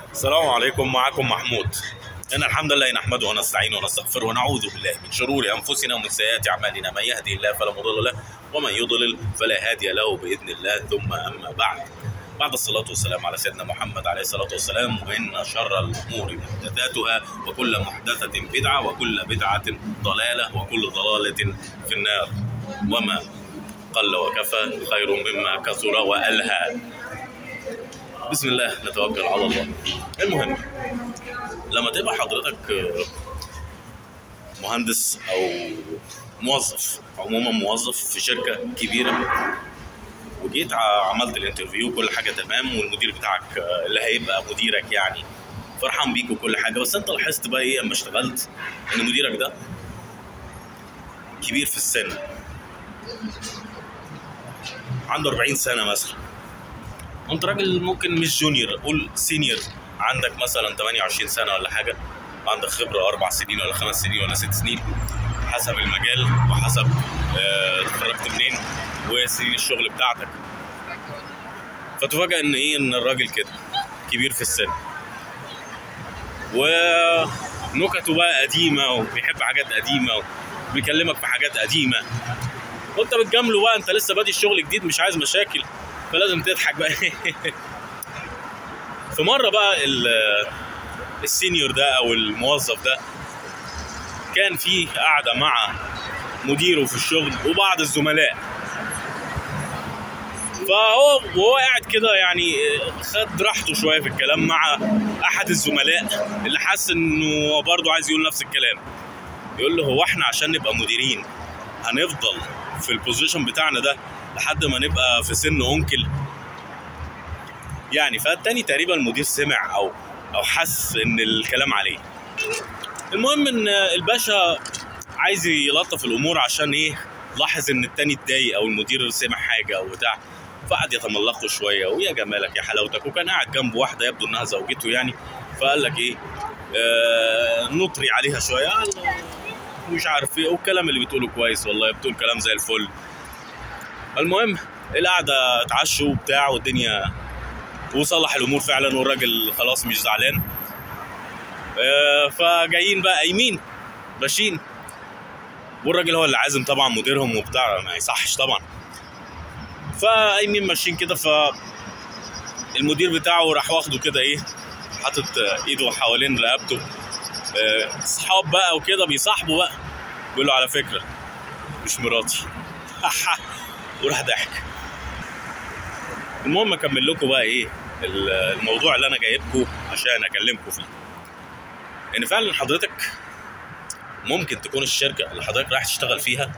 السلام عليكم معكم محمود إن الحمد لله نحمده ونستعينه ونستغفره ونعوذ بالله من شرور أنفسنا ومن سيئات أعمالنا من يهدي الله فلا مضل له ومن يضلل فلا هادي له بإذن الله ثم أما بعد بعد الصلاة والسلام على سيدنا محمد عليه الصلاة والسلام وإن شر الأمور محدثاتها وكل محدثة بدعة وكل بدعة ضلالة وكل ضلالة في النار وما قل وكفى خير مما كثر وألهى بسم الله نتوكل على الله المهم لما تبقى حضرتك مهندس او موظف عموما موظف في شركه كبيره وجيت عملت الانترفيو وكل حاجه تمام والمدير بتاعك اللي هيبقى مديرك يعني فرحان بيك وكل حاجه بس انت لاحظت بقى ايه اما اشتغلت ان مديرك ده كبير في السن عنده 40 سنه مثلا انت راجل ممكن مش جونيور قول سينيور عندك مثلا 28 سنه ولا حاجه عندك خبره اربع سنين ولا خمس سنين ولا ست سنين حسب المجال وحسب اه اتخرجت منين وسنين الشغل بتاعتك فتفاجئ ان ايه ان الراجل كده كبير في السن ونكته بقى قديمه وبيحب حاجات قديمه وبيكلمك في حاجات قديمه وانت بتجامله بقى انت لسه بادي الشغل جديد مش عايز مشاكل فلازم تضحك بقى في مره بقى السينيور ده او الموظف ده كان في قاعده مع مديره في الشغل وبعض الزملاء فهو وهو قاعد كده يعني خد راحته شويه في الكلام مع احد الزملاء اللي حس انه برضه عايز يقول نفس الكلام يقول له هو احنا عشان نبقى مديرين هنفضل في البوزيشن بتاعنا ده لحد ما نبقى في سن انكل يعني فالتاني تقريبا المدير سمع او او حس ان الكلام عليه المهم ان الباشا عايز يلطف الامور عشان ايه لاحظ ان التاني اتضايق او المدير سمع حاجه او بتاع فقعد يتملقه شويه ويا جمالك يا حلاوتك وكان قاعد جنبه واحده يبدو انها زوجته يعني فقال لك ايه آه نطري عليها شويه مش عارف ايه والكلام اللي بتقوله كويس والله بتقول كلام زي الفل المهم القعده اتعشوا وبتاع والدنيا وصلح الامور فعلا والراجل خلاص مش زعلان آه فجايين بقى قايمين ماشيين والراجل هو اللي عازم طبعا مديرهم وبتاع ما يصحش طبعا فقايمين ماشيين كده ف المدير بتاعه راح واخده كده ايه حاطط ايده حوالين رقبته اصحاب آه بقى وكده بيصاحبوا بقى بيقول له على فكره مش مراتي وراح ضحك المهم اكمل لكم بقى ايه الموضوع اللي انا جايبكم عشان اكلمكم فيه ان فعلا حضرتك ممكن تكون الشركه اللي حضرتك رايح تشتغل فيها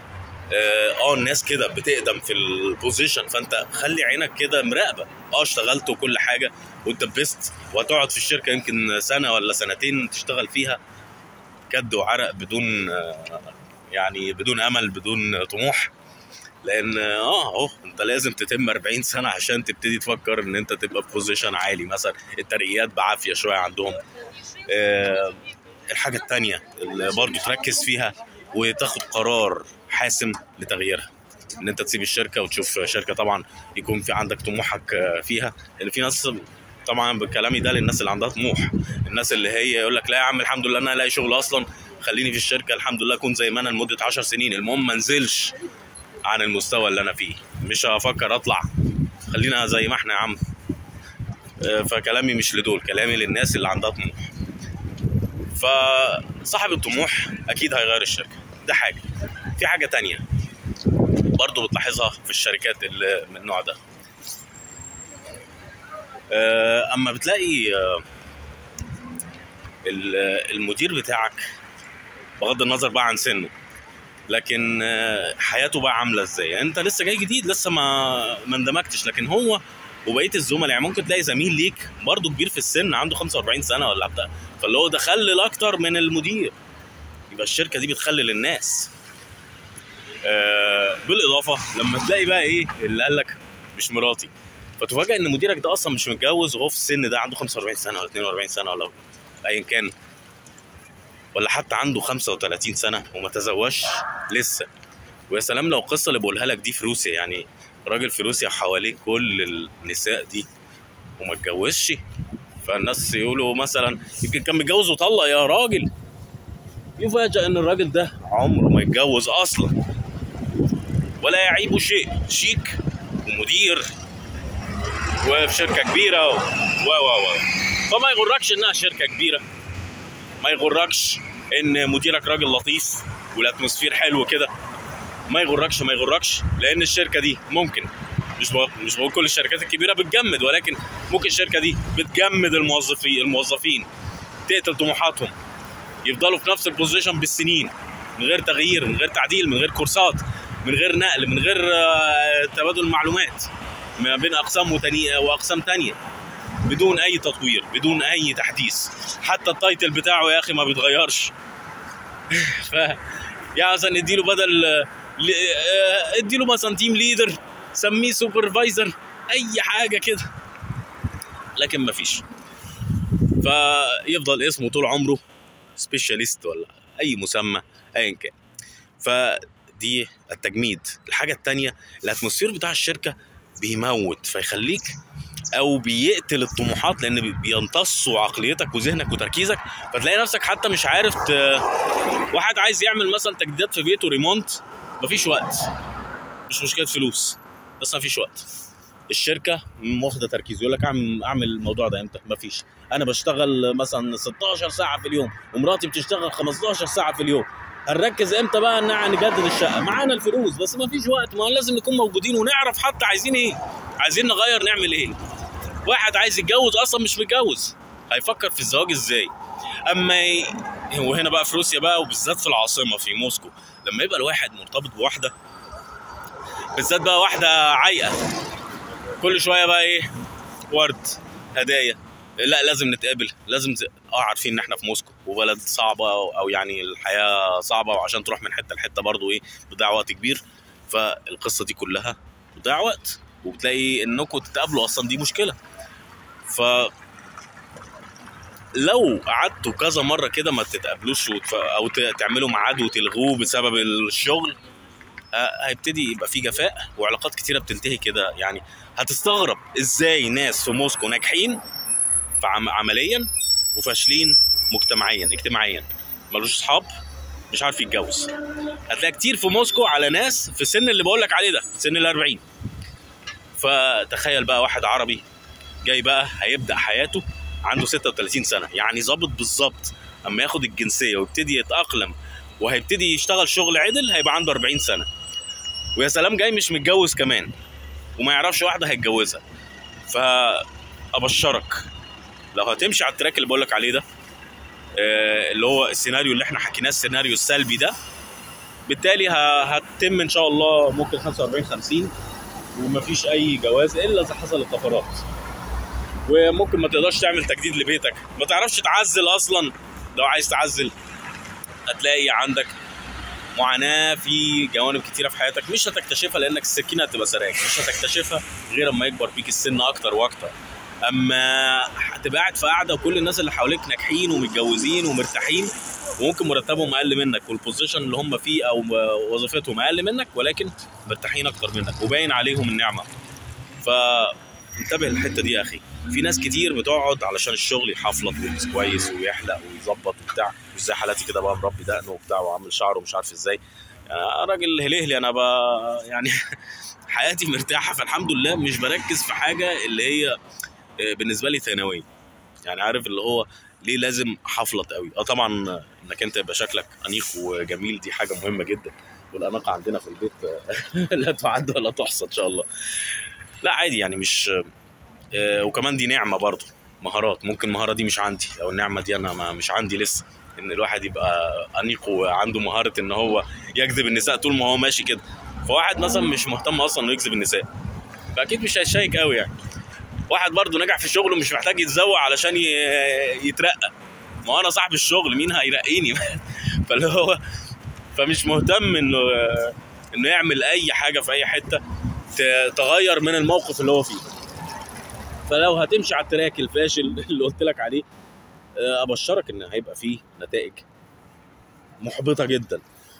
اه الناس كده بتقدم في البوزيشن فانت خلي عينك كده مراقبه اه اشتغلت وكل حاجه وانت بيست وهتقعد في الشركه يمكن سنه ولا سنتين تشتغل فيها كد وعرق بدون يعني بدون امل بدون طموح لان اه اهو انت لازم تتم 40 سنه عشان تبتدي تفكر ان انت تبقى في بوزيشن عالي مثلا الترقيات بعافيه شويه عندهم آه الحاجه الثانيه اللي برضو تركز فيها وتاخد قرار حاسم لتغييرها ان انت تسيب الشركه وتشوف شركه طبعا يكون في عندك طموحك فيها لان في ناس طبعا بكلامي ده للناس اللي عندها طموح الناس اللي هي يقول لك لا يا عم الحمد لله انا الاقي شغل اصلا خليني في الشركه الحمد لله اكون زي ما انا لمده 10 سنين المهم ما انزلش عن المستوى اللي انا فيه مش هفكر اطلع خلينا زي ما احنا يا عم فكلامي مش لدول كلامي للناس اللي عندها طموح فصاحب الطموح اكيد هيغير الشركه ده حاجه في حاجه تانية برضو بتلاحظها في الشركات اللي من النوع ده اما بتلاقي المدير بتاعك بغض النظر بقى عن سنه لكن حياته بقى عامله ازاي يعني انت لسه جاي جديد لسه ما ما اندمجتش لكن هو وبقيه الزملاء يعني ممكن تلاقي زميل ليك برضه كبير في السن عنده 45 سنه ولا بتاع فاللي هو ده خلل اكتر من المدير يبقى الشركه دي بتخلل الناس آه بالاضافه لما تلاقي بقى ايه اللي قال لك مش مراتي فتفاجئ ان مديرك ده اصلا مش متجوز وهو في السن ده عنده 45 سنه ولا 42 سنه ولا ايا كان ولا حتى عنده 35 سنه وما تزوجش لسه ويا سلام لو القصه اللي بقولها لك دي في روسيا يعني راجل في روسيا حواليه كل النساء دي وما اتجوزش فالناس يقولوا مثلا يمكن كان متجوز وطلق يا راجل يفاجأ ان الراجل ده عمره ما يتجوز اصلا ولا يعيبه شيء شيك ومدير وفي شركه كبيره و و و فما يغركش انها شركه كبيره ما يغركش ان مديرك راجل لطيف والاتموسفير حلو كده ما يغركش ما يغركش لان الشركه دي ممكن مش بقول مش بقول كل الشركات الكبيره بتجمد ولكن ممكن الشركه دي بتجمد الموظفين الموظفين تقتل طموحاتهم يفضلوا في نفس البوزيشن بالسنين من غير تغيير من غير تعديل من غير كورسات من غير نقل من غير آه، تبادل معلومات ما بين اقسام وتانية واقسام تانية بدون اي تطوير بدون اي تحديث حتى التايتل بتاعه يا اخي ما بيتغيرش ف يعني مثلا اديله بدل آه، ل- آه، اديله مثلا تيم ليدر سميه سوبرفايزر اي حاجه كده لكن ما فيش فيفضل اسمه طول عمره سبيشاليست ولا اي مسمى ايا كان فدي التجميد الحاجه التانية الاتموسفير بتاع الشركه بيموت فيخليك او بيقتل الطموحات لان بي- بيمتصوا عقليتك وذهنك وتركيزك فتلاقي نفسك حتى مش عارف ت... واحد عايز يعمل مثلا تجديدات في بيته ريمونت مفيش وقت مش مشكله فلوس بس مفيش وقت الشركه واخده تركيز يقول لك اعمل اعمل الموضوع ده امتى مفيش انا بشتغل مثلا 16 ساعه في اليوم ومراتي بتشتغل 15 ساعه في اليوم هنركز امتى بقى ان نجدد الشقه معانا الفلوس بس ما فيش وقت ما لازم نكون موجودين ونعرف حتى عايزين ايه عايزين نغير نعمل ايه واحد عايز يتجوز اصلا مش متجوز هيفكر في الزواج ازاي اما ي... وهنا بقى في روسيا بقى وبالذات في العاصمه في موسكو لما يبقى الواحد مرتبط بواحده بالذات بقى واحده عايقه كل شويه بقى ايه ورد هدايا لا لازم نتقابل لازم ت... اه عارفين ان احنا في موسكو وبلد صعبه او, أو يعني الحياه صعبه وعشان تروح من حته لحته برضو ايه بتضيع وقت كبير فالقصه دي كلها بتضيع وقت وبتلاقي انكم تتقابلوا اصلا دي مشكله ف لو قعدتوا كذا مره كده ما تتقابلوش وتف... او ت... تعملوا ميعاد وتلغوه بسبب الشغل آه، هيبتدي يبقى في جفاء وعلاقات كتيره بتنتهي كده يعني هتستغرب ازاي ناس في موسكو ناجحين فعم- عمليا وفاشلين مجتمعيا اجتماعيا ملوش اصحاب مش عارف يتجوز هتلاقي كتير في موسكو على ناس في السن اللي بقول لك عليه ده سن ال 40 فتخيل بقى واحد عربي جاي بقى هيبدا حياته عنده 36 سنه يعني ظابط بالظبط اما ياخد الجنسيه ويبتدي يتاقلم وهيبتدي يشتغل شغل عدل هيبقى عنده 40 سنه ويا سلام جاي مش متجوز كمان وما يعرفش واحده هيتجوزها فابشرك لو هتمشي على التراك اللي بقول لك عليه ده آه، اللي هو السيناريو اللي احنا حكيناه السيناريو السلبي ده بالتالي ه- هتتم ان شاء الله ممكن 45 50 ومفيش اي جواز الا اذا حصلت طفرات وممكن ما تقدرش تعمل تجديد لبيتك ما تعرفش تعزل اصلا لو عايز تعزل هتلاقي عندك معاناه في جوانب كتيره في حياتك مش هتكتشفها لانك السكينه هتبقى سراك مش هتكتشفها غير اما يكبر بيك السن اكتر واكتر اما هتبقى قاعد في قاعده وكل الناس اللي حواليك ناجحين ومتجوزين ومرتاحين وممكن مرتبهم اقل منك والبوزيشن اللي هم فيه او وظيفتهم اقل منك ولكن مرتاحين اكتر منك وباين عليهم النعمه فانتبه للحته دي يا اخي في ناس كتير بتقعد علشان الشغل يحفلط ويلبس كويس ويحلق ويظبط وبتاع مش زي حالاتي كده بقى مربي دقنه وبتاع وعامل شعره ومش عارف ازاي أنا راجل هلهلي انا بقى يعني حياتي مرتاحه فالحمد لله مش بركز في حاجه اللي هي آه، بالنسبه لي ثانويه يعني عارف اللي هو ليه لازم حفلط قوي اه طبعا انك انت يبقى شكلك انيق وجميل دي حاجه مهمه جدا والاناقه عندنا في البيت آه، لا تعد ولا تحصى ان شاء الله لا عادي يعني مش آه، وكمان دي نعمه برضه مهارات ممكن المهاره دي مش عندي او النعمه دي انا ما مش عندي لسه ان الواحد يبقى انيق وعنده مهاره ان هو يجذب النساء طول ما هو ماشي كده فواحد مثلا مش مهتم اصلا انه يجذب النساء فاكيد مش هيشيك قوي يعني واحد برضه نجح في شغله مش محتاج يتزوق علشان ي- يترقى ما هو انا صاحب الشغل مين هيرقيني فاللي هو فمش مهتم انه انه يعمل اي حاجه في اي حته ت- تغير من الموقف اللي هو فيه فلو هتمشي على التراك الفاشل اللي قلت لك عليه آه، ابشرك ان هيبقى فيه نتائج محبطه جدا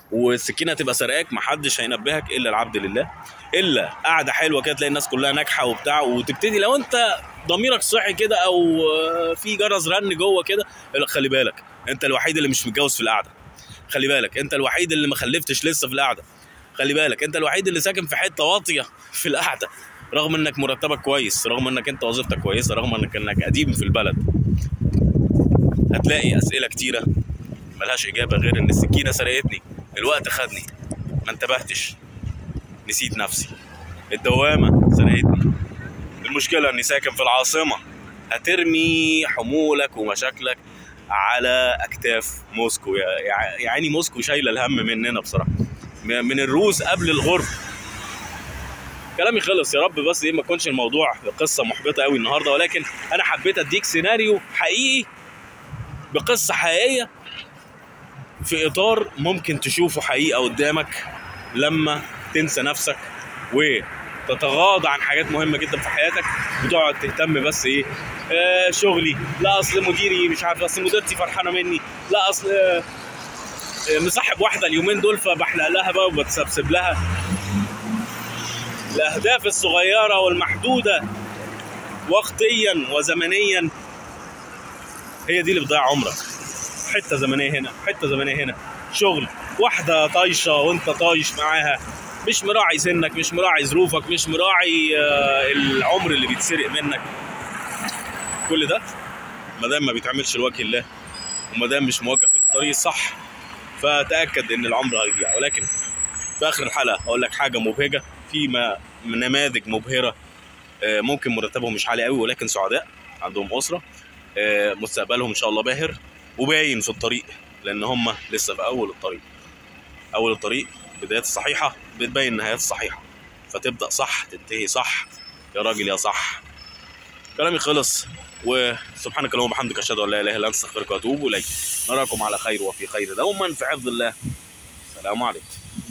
والسكينه تبقى سرقاك محدش هينبهك الا العبد لله الا قاعده حلوه كده تلاقي الناس كلها ناجحه وبتاع وتبتدي لو انت ضميرك صحي كده او آه، في جرس رن جوه كده يقول لك خلي بالك انت الوحيد اللي مش متجوز في القعده خلي بالك انت الوحيد اللي ما خلفتش لسه في القعده خلي بالك انت الوحيد اللي ساكن في حته واطيه في القعده رغم انك مرتبك كويس رغم انك انت وظيفتك كويسه رغم انك انك قديم في البلد هتلاقي اسئله كتيره ملهاش اجابه غير ان السكينه سرقتني الوقت خدني ما انتبهتش نسيت نفسي الدوامه سرقتني المشكله اني ساكن في العاصمه هترمي حمولك ومشاكلك على اكتاف موسكو يا يا- يا عيني موسكو شايله الهم مننا بصراحه م- من الروس قبل الغرب كلامي خلص يا رب بس ايه ما يكونش الموضوع قصه محبطه قوي النهارده ولكن انا حبيت اديك سيناريو حقيقي بقصه حقيقيه في اطار ممكن تشوفه حقيقه قدامك لما تنسى نفسك وتتغاضى عن حاجات مهمه جدا في حياتك وتقعد تهتم بس ايه آه شغلي لا اصل مديري مش عارف اصل مديرتي فرحانه مني لا اصل آه آه، مصاحب واحده اليومين دول فبحلق لها بقى وبتسبسب لها الاهداف الصغيره والمحدوده وقتيا وزمنيا هي دي اللي بتضيع عمرك حته زمنيه هنا حته زمنيه هنا شغل واحده طايشه وانت طايش معاها مش مراعي سنك مش مراعي ظروفك مش مراعي آه، العمر اللي بيتسرق منك كل ده ما دام ما بيتعملش لوجه الله وما دام مش موجه في الطريق الصح فتاكد ان العمر هيضيع ولكن في اخر الحلقه هقول لك حاجه مبهجه في ما- نماذج مبهره آه، ممكن مرتبهم مش عالي قوي ولكن سعداء عندهم اسره آه، مستقبلهم ان شاء الله باهر وباين في الطريق لان هم لسه في اول الطريق اول الطريق بدايات الصحيحه بتبين النهايات الصحيحه فتبدا صح تنتهي صح يا راجل يا صح كلامي خلص وسبحانك اللهم وبحمدك اشهد ان لا اله الا انت استغفرك واتوب اليك نراكم على خير وفي خير دوما في حفظ الله السلام عليكم